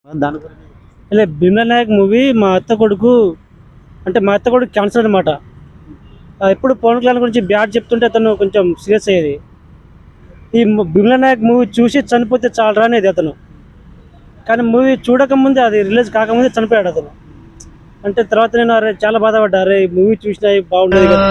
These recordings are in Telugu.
దాని గురించి ఇలా భీమ్లా నాయక్ మూవీ మా అత్త కొడుకు అంటే మా అత్త కొడుకు క్యాన్సర్ అనమాట ఎప్పుడు పవన్ కళ్యాణ్ గురించి బ్యాడ్ చెప్తుంటే అతను కొంచెం సీరియస్ అయ్యేది ఈ ము- భీమ్లా నాయక్ మూవీ చూసి చనిపోతే చాలరా అనేది అతను కానీ మూవీ చూడకముందే అది రిలీజ్ కాకముందే చనిపోయాడు అతను అంటే తర్వాత నేను అరే చాలా బాధపడ్డా అరే ఈ మూవీ చూసినా బాగుండేది కదా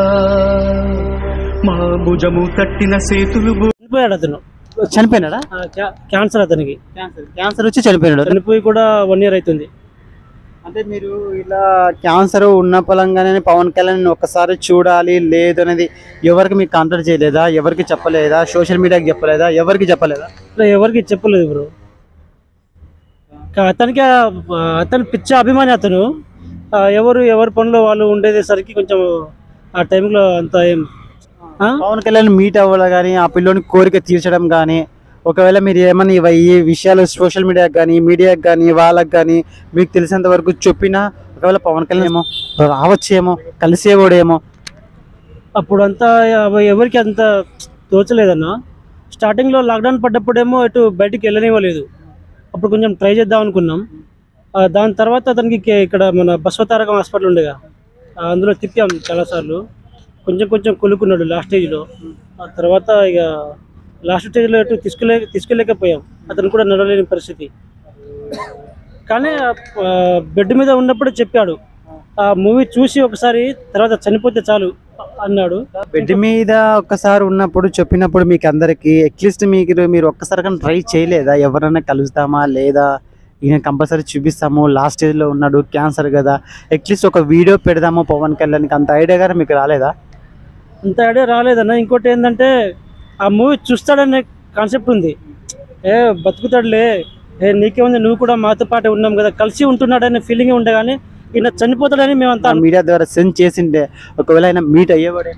మా భుజము తట్టిన సేతులు చనిపోయాడు అతను చనిపోయినాడా ఆ, క్యా- క్యాన్సర్ అతనికి క్యాన్సర్ క్యాన్సర్ వచ్చి చనిపోయినాడు చనిపోయి కూడా వన్ ఇయర్ అవుతుంది అంటే మీరు ఇలా క్యాన్సర్ ఉన్న పొలంగానే పవన్ కళ్యాణ్ ఒక్కసారి చూడాలి లేదు అనేది ఎవరికి మీకు కాంటాక్ట్ చేయలేదా ఎవరికి చెప్పలేదా సోషల్ మీడియాకి చెప్పలేదా ఎవరికి చెప్పలేదా ఇట్లా ఎవరికి చెప్పలేదు బ్రో కా- అతనికి ఆ- అతను పిచ్చ అభిమాని అతను ఆ, ఎవరు ఎవరి పనిలో వాళ్ళు ఉండేసరికి కొంచెం ఆ టైంలో అంత ఏం ఆ? పవన్ కళ్యాణ్ మీట్ అవ్వడం కానీ ఆ పిల్లోని కోరిక తీర్చడం కానీ ఒకవేళ మీరు ఏమన్నా ఇవ- ఈ విషయాలు సోషల్ మీడియాకి కానీ మీడియాకి కానీ వాళ్ళకి కానీ మీకు తెలిసినంత వరకు చెప్పినా ఒకవేళ పవన్ కళ్యాణ్ ఏమో రావచ్చేమో కలిసేవాడేమో అప్పుడు అంతా ఎవ- ఎవరికి అంత తోచలేదన్న స్టార్టింగ్లో లాక్డౌన్ పడ్డప్పుడేమో ఎటు బయటికి వెళ్ళనివ్వలేదు అప్పుడు కొంచెం ట్రై చేద్దాం అనుకున్నాం ఆ, దాని తర్వాత అతనికి కే- ఇక్కడ మన బస్వతారకం హాస్పిటల్ ఉండేగా ఆ, అందులో తిప్పాం చాలాసార్లు కొంచెం కొంచెం కొలుకున్నాడు లాస్ట్ స్టేజ్లో ఆ తర్వాత ఇక లాస్ట్ స్టేజ్లో ఎటు తీసుకెళ్ళే తీసుకెళ్ళలేకపోయాం అతను కూడా నడవలేని పరిస్థితి కానీ ఆ, బెడ్ మీద ఉన్నప్పుడు చెప్పాడు ఆ మూవీ చూసి ఒకసారి తర్వాత చనిపోతే చాలు అన్నాడు బెడ్ మీద ఒక్కసారి ఉన్నప్పుడు చెప్పినప్పుడు మీకు అందరికి అట్లీస్ట్ మీకు మీరు ఒక్కసారి కానీ ట్రై చేయలేదా ఎవరైనా కలుస్తామా లేదా ఈయన కంపల్సరీ చూపిస్తాము లాస్ట్ స్టేజ్ లో ఉన్నాడు క్యాన్సర్ కదా అట్లీస్ట్ ఒక వీడియో పెడదాము పవన్ కళ్యాణ్కి అంత ఐడియా కానీ మీకు రాలేదా అంత ఐడియా రాలేదన్న ఇంకోటి ఏంటంటే ఆ మూవీ చూస్తాడనే కాన్సెప్ట్ ఉంది ఏ బతుకుతాడులే ఏ నీకేముంది నువ్వు కూడా మాతో పాటే ఉన్నాం కదా కలిసి ఉంటున్నాడనే ఫీలింగ్ ఉండే కానీ ఈయన చనిపోతాడని మేమంతా అను- మీడియా ద్వారా సెండ్ చేసిండే ఒకవేళ ఆయన మీట్ అయ్యేవాడే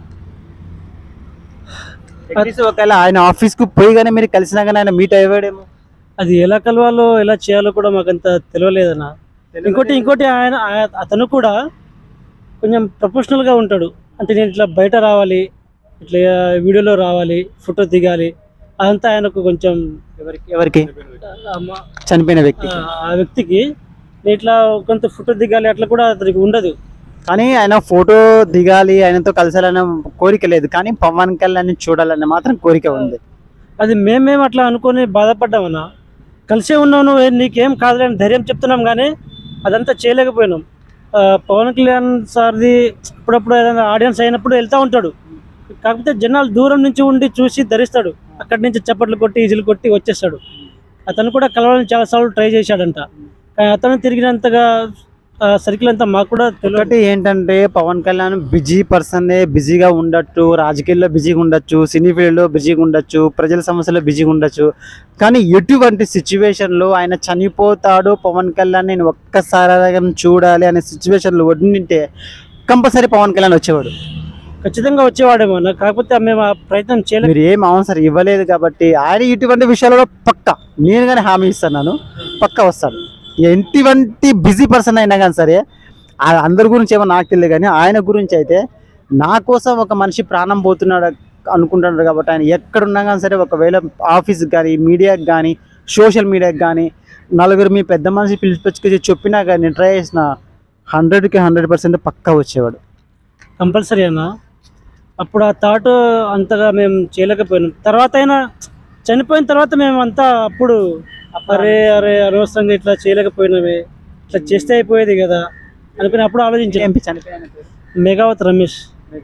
అట్లీస్ట్ ఒకవేళ ఆయన ఆఫీస్ కు పోయి కానీ మీరు కలిసినా కానీ ఆయన మీట్ అయ్యేవాడేమో అది ఎలా కలవాలో ఎలా చేయాలో కూడా మాకంత తెలియలేదన్న ఇంకోటి ఇంకోటి ఆయన ఆ- అతను కూడా కొంచెం ప్రొఫెషనల్గా ఉంటాడు అంటే నేను ఇట్లా బయట రావాలి ఇట్లా వీడియోలో రావాలి ఫోటో దిగాలి అదంతా ఆయనకు కొంచెం ఎవరికి ఎవరికి ఆ, మా- చనిపోయిన వ్యక్తి ఆ ఆ వ్యక్తికి నేను ఇట్లా కొంత ఫోటో దిగాలి అట్లా కూడా అతనికి ఉండదు కానీ ఆయన ఫోటో దిగాలి ఆయనతో కలిసాలనే కోరిక లేదు కానీ పవన్ కళ్యాణ్ చూడాలనే మాత్రం కోరిక ఉంది అది మేమేం అట్లా అనుకొని బాధపడ్డామన్నా కలిసే ఉన్నావు నువ్వు ఏ- నీకేం కాదులే అని ధైర్యం చెప్తున్నాం కానీ అదంతా చేయలేకపోయినాం ఆ, పవన్ కళ్యాణ్ సార్ది అప్పుడప్పుడు ఏదైనా ఆడియన్స్ అయినప్పుడు వెళ్తూ ఉంటాడు కాకపోతే జనాలు దూరం నుంచి ఉండి చూసి ధరిస్తాడు అక్కడి నుంచి చప్పట్లు కొట్టి ఈజీలు కొట్టి వచ్చేస్తాడు అతను కూడా కలవాలని చాలాసార్లు ట్రై చేశాడంట కానీ అతను తిరిగినంతగా సర్కిల్ అంతా మాకు కూడా తెలియదు ఒకటి ఏంటంటే పవన్ కళ్యాణ్ బిజీ పర్సన్ బిజీగా ఉండొచ్చు రాజకీయాల్లో బిజీగా ఉండొచ్చు సినీ ఫీల్డ్లో బిజీగా ఉండొచ్చు ప్రజల సమస్యలో బిజీగా ఉండొచ్చు కానీ ఎటువంటి సిచ్యువేషన్లో ఆయన చనిపోతాడు పవన్ కళ్యాణ్ నేను ఒక్కసారి చూడాలి అనే సిచ్యువేషన్లో ఉండింటే కంపల్సరీ పవన్ కళ్యాణ్ వచ్చేవాడు ఖచ్చితంగా వచ్చేవాడేమో అన్న. కాకపోతే మేము ఆ ప్రయత్నం చేయలేదు మీరు ఏం ఆన్సర్ ఇవ్వలేదు కాబట్టి ఆయన ఇటువంటి విషయాలలో పక్క నేను కానీ హామీ ఇస్తున్నాను పక్క వస్తాడు ఎటువంటి బిజీ పర్సన్ అయినా కానీ సరే ఆ అందరి గురించి ఏమో నాకు తెలియదు కానీ ఆయన గురించి అయితే నా కోసం ఒక మనిషి ప్రాణం పోతున్నాడు అనుకుంటున్నాడు కాబట్టి ఆయన ఎక్కడున్నా కానీ సరే ఒకవేళ ఆఫీస్కి కానీ మీడియాకి కానీ సోషల్ మీడియాకి కానీ నలుగురు మీ పెద్ద మనిషి పిలిపించుకొచ్చి చెప్పినా కానీ ట్రై చేసిన హండ్రెడ్కి హండ్రెడ్ పర్సెంట్ పక్కా వచ్చేవాడు కంపల్సరీ అన్న అప్పుడు ఆ థాట్ అంతగా మేము చేయలేకపోయినాం తర్వాత అయినా చనిపోయిన తర్వాత మేము అంతా అప్పుడు అరే అరే అనవసరంగా ఇట్లా చేయలేకపోయినామే ఇట్లా చేస్తే అయిపోయేది కదా అనుకుని అప్పుడు ఆలోచించాం ఎంపీ చనిపోయిన పేరు? మేఘావత్ రమేష్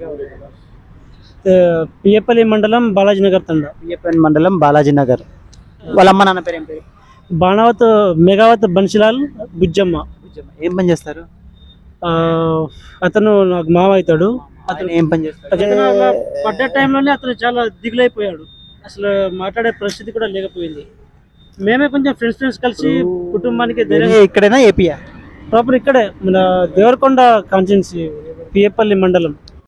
పియ్యపల్లి మండలం బాలాజీ నగర్ తండ పిఎఫ్ఎన్ మండలం బాలాజీ నగర్ వాళ్ళ అమ్మ నాన్న పేరు ఏం పేరు బాణావత్ మేఘావత్ బన్సిలాల్ బుజ్జమ్మ ఏం పని చేస్తారు ఆ, అతను నాకు మామ అవుతాడు అతను ఏం పని చేస్తారు అతను అలా పడ్డ టైంలోనే అతను చాలా దిగులైపోయాడు అసలు మాట్లాడే పరిస్థితి కూడా లేకపోయింది మేమే కొంచెం ఫ్రెండ్స్ ఫ్రెండ్స్ కలిసి కుటుంబానికి ధైర్యం ఇక్కడైనా ఏపీయా ప్రాపర్ ఇక్కడే మన దేవరకొండ కాన్స్టిట్యున్సీ పిఏపల్లి మండలం